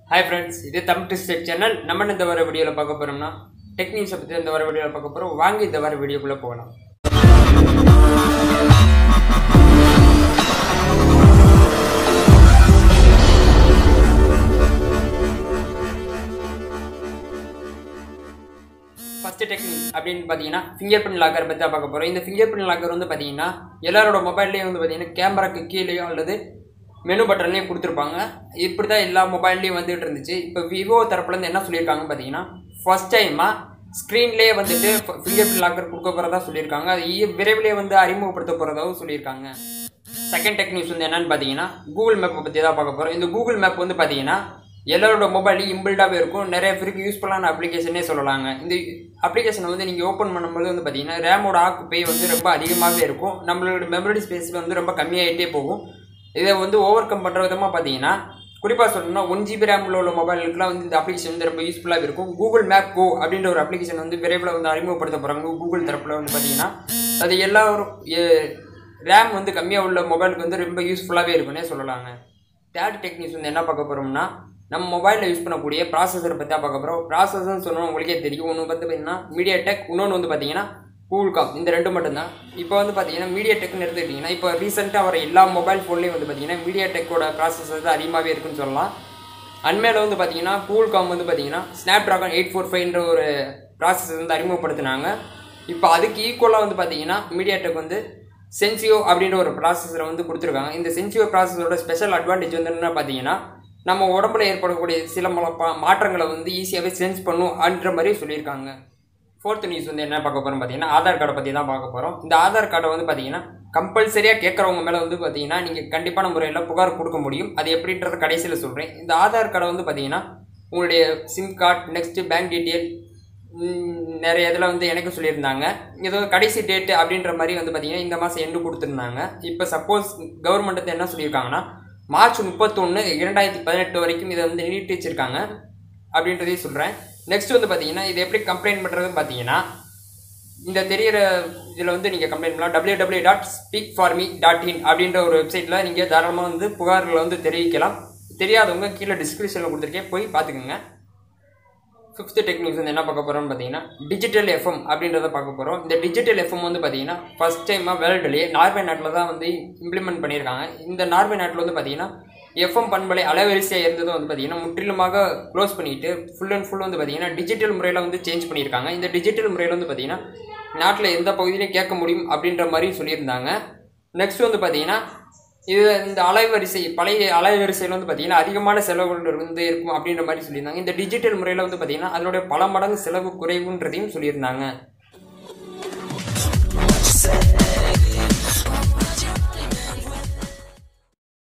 hi friends இது Tamil டிஸ்டெக் channel நம்ம இந்த வர வீடியோவில் பார்க்க போகிறோம்னா டெக்னிக்ஸை பற்றி இந்த வர வீடியோவில் பார்க்க போகிறோம் வாங்கி இந்த வர வீடியோக்குள்ளே போகலாம் ஃபஸ்ட்டு டெக்னிக் அப்படின்னு பார்த்தீங்கன்னா ஃபிங்கர் பிரிண்ட் லாக்கர் பற்றி தான் பார்க்க போகிறோம் இந்த ஃபிங்கர் பிரிண்ட் லாக்கர் வந்து பார்த்தீங்கன்னா எல்லாரோட மொபைல்லையும் வந்து பார்த்தீங்கன்னா கேமராக்கு கீழேயோ அல்லது மெனு பட்டன்லேயும் கொடுத்துருப்பாங்க இப்படி தான் எல்லா மொபைல்லையும் வந்துட்டு இருந்துச்சு இப்போ விவோ தரப்புலேருந்து என்ன சொல்லியிருக்காங்கன்னு பார்த்தீங்கன்னா ஃபர்ஸ்ட் டைமாக ஸ்க்ரீன்லேயே வந்துட்டு ஃபிங்கர் பிரிண்ட் லாக்கர் கொடுக்க போகிறதா சொல்லியிருக்காங்க அது ஈ- விரைவிலே வந்து அறிமுகப்படுத்த போகிறதாகவும் சொல்லியிருக்காங்க செகண்ட் டெக்னிக்ஸ் வந்து என்னன்னு பார்த்தீங்கன்னா கூகுள் மேப்பை பற்றி தான் பார்க்க போகிறோம் இந்த கூகுள் மேப் வந்து பார்த்தீங்கன்னா எல்லாரோட மொபைலையும் இம்பிள்டாகவே இருக்கும் நிறைய பேருக்கு யூஸ்ஃபுல்லான அப்ளிகேஷனே சொல்லலாங்க இந்த அப்ளிகேஷனை வந்து நீங்கள் ஓப்பன் பண்ணும்போது வந்து பார்த்தீங்கன்னா ரேமோட ஆக்குப்பை வந்து ரொம்ப அதிகமாகவே இருக்கும் நம்மளோட மெமரி ஸ்பேஸில் வந்து ரொம்ப கம்மியாகிட்டே போகும் இதை வந்து ஓவர் கம் பண்ணுற விதமாக பார்த்தீங்கன்னா குறிப்பாக சொல்லணும்னா ஒன் ஜிபி ரேமில் உள்ள மொபைலுக்குலாம் வந்து இந்த அப்ளிகேஷன் வந்து ரொம்ப யூஸ்ஃபுல்லாக இருக்கும் கூகுள் மேப் கோ அப்படின்ற ஒரு அப்ளிகேஷன் வந்து விரைவில் வந்து அறிமுகப்படுத்த போகிறாங்க கூகுள் தரப்பில் வந்து பார்த்தீங்கன்னா அது எல்லாரும் ரேம் வந்து கம்மியாக உள்ள மொபைலுக்கு வந்து ரொம்ப யூஸ்ஃபுல்லாகவே இருக்குன்னே சொல்லலாங்க தேர்ட் டெக்னிக்ஸ் வந்து என்ன பார்க்க போகிறோம்னா நம்ம மொபைலில் யூஸ் பண்ணக்கூடிய ப்ராசஸரை பற்றி தான் பார்க்க போகிறோம் ப்ராசஸர்னு சொன்னால் உங்களுக்கே தெரியும் ஒன்று வந்து பார்த்தீங்கன்னா மீடியா டெக் இன்னொன்று வந்து பார்த்தீங்கன்னா கூல்காம் இந்த ரெண்டு மட்டும்தான் இப்போ வந்து பார்த்தீங்கன்னா மீடியா டெக்னு எடுத்துக்கிட்டிங்கன்னா இப்போ ரீசெண்டாக வர எல்லா மொபைல் ஃபோன்லேயும் வந்து பார்த்தீங்கன்னா மீடியா டெக்கோட ப்ராசஸர் தான் அதிகமாகவே இருக்குன்னு சொல்லலாம் அண்மையில் வந்து பார்த்தீங்கன்னா கூல்காம் வந்து பார்த்தீங்கன்னா ஸ்னாப் ட்ராகன் எயிட் ஃபோர் ஃபைவ்ன்ற ஒரு ப்ராசஸர் வந்து அறிமுகப்படுத்தினாங்க இப்போ அதுக்கு ஈக்குவலாக வந்து பார்த்தீங்கன்னா மீடியா டெக் வந்து சென்சியோ அப்படின்ற ஒரு ப்ராசஸரை வந்து கொடுத்துருக்காங்க இந்த சென்சியோ ப்ராசஸரோட ஸ்பெஷல் அட்வான்டேஜ் வந்து என்ன பார்த்தீங்கன்னா நம்ம உடம்புல ஏற்படக்கூடிய சில மல பா- மாற்றங்களை வந்து ஈஸியாகவே சென்ஸ் பண்ணும் அப்படின்ற மாதிரி சொல்லியிருக்காங்க ஃபோர்த் நியூஸ் வந்து என்ன பார்க்க போகிறோம் பார்த்தீங்கன்னா ஆதார் கார்டை பற்றி தான் பார்க்க போகிறோம் இந்த ஆதார் கார்டை வந்து பார்த்தீங்கன்னா கம்பல்சரியாக கேட்குறவங்க மேலே வந்து பார்த்தீங்கன்னா நீங்கள் கண்டிப்பான முறையில் புகார் கொடுக்க முடியும் அது எப்படின்றத கடைசியில் சொல்கிறேன் இந்த ஆதார் கார்டை வந்து பார்த்தீங்கன்னா உங்களுடைய SIM card next bank detail நிறைய இதில் வந்து எனக்கு சொல்லியிருந்தாங்க ஏதோ கடைசி டேட்டு அப்படின்ற மாதிரி வந்து பார்த்தீங்கன்னா இந்த மாதம் எண்டு கொடுத்துருந்தாங்க இப்போ சப்போஸ் கவர்மெண்ட் வந்து என்ன சொல்லியிருக்காங்கன்னா மார்ச் முப்பத்தொன்று இரண்டாயிரத்தி பதினெட்டு வரைக்கும் இதை வந்து நீட்டி வச்சிருக்காங்க அப்படின்றதையும் சொல்கிறேன் நெக்ஸ்ட் வந்து பார்த்தீங்கன்னா இது எப்படி கம்ப்ளைண்ட் பண்ணுறதுன்னு பார்த்தீங்கன்னா இந்த தெரியிற இதில் வந்து நீங்கள் கம்ப்ளைண்ட் பண்ணலாம் W W dot speak for me dot in அப்படின்ற ஒரு வெப்சைட்டில் நீங்கள் தாராளமாக வந்து புகார்களை வந்து தெரிவிக்கலாம் தெரியாதவங்க கீழே டிஸ்கிரிப்ஷனில் கொடுத்துருக்கேன் போய் பார்த்துக்குங்க ஃபிஃப்த்து டெக்னிக்ஸ் வந்து என்ன பார்க்க போகிறோம்னு பார்த்தீங்கன்னா டிஜிட்டல் எஃப்எம் அப்படின்றத பார்க்க போகிறோம் இந்த டிஜிட்டல் எஃப்எம் வந்து பார்த்தீங்கன்னா ஃபஸ்ட் டைமாக வேர்ல்டுலேயே நார்வே நாட்டில் தான் வந்து இம்ப்ளிமெண்ட் பண்ணியிருக்காங்க இந்த நார்வே நாட்டில் வந்து பார்த்தீங்கன்னா எஃப்எம் பண்பலை அலைவரிசையாக இருந்ததும் வந்து பார்த்தீங்கன்னா முற்றிலுமாக க்ளோஸ் பண்ணிட்டு ஃபுல் அண்ட் ஃபுல் வந்து பார்த்தீங்கன்னா டிஜிட்டல் முறையில் வந்து சேஞ்ச் பண்ணியிருக்காங்க இந்த டிஜிட்டல் முறையில் வந்து பார்த்தீங்கன்னா நாட்டில் எந்த பகுதியிலையும் கேட்க முடியும் அப்படின்ற மாதிரி சொல்லியிருந்தாங்க நெக்ஸ்ட் வந்து பார்த்தீங்கன்னா இது இந்த அலைவரிசை பழைய அலைவரிசையில் வந்து பார்த்தீங்கன்னா அதிகமான செலவுகள் வந்து இருக்கும் அப்படின்ற மாதிரி சொல்லியிருந்தாங்க இந்த டிஜிட்டல் முறையில் வந்து பார்த்தீங்கன்னா அதனுடைய பல மடங்கு செலவு குறைவுன்றதையும் சொல்லியிருந்தாங்க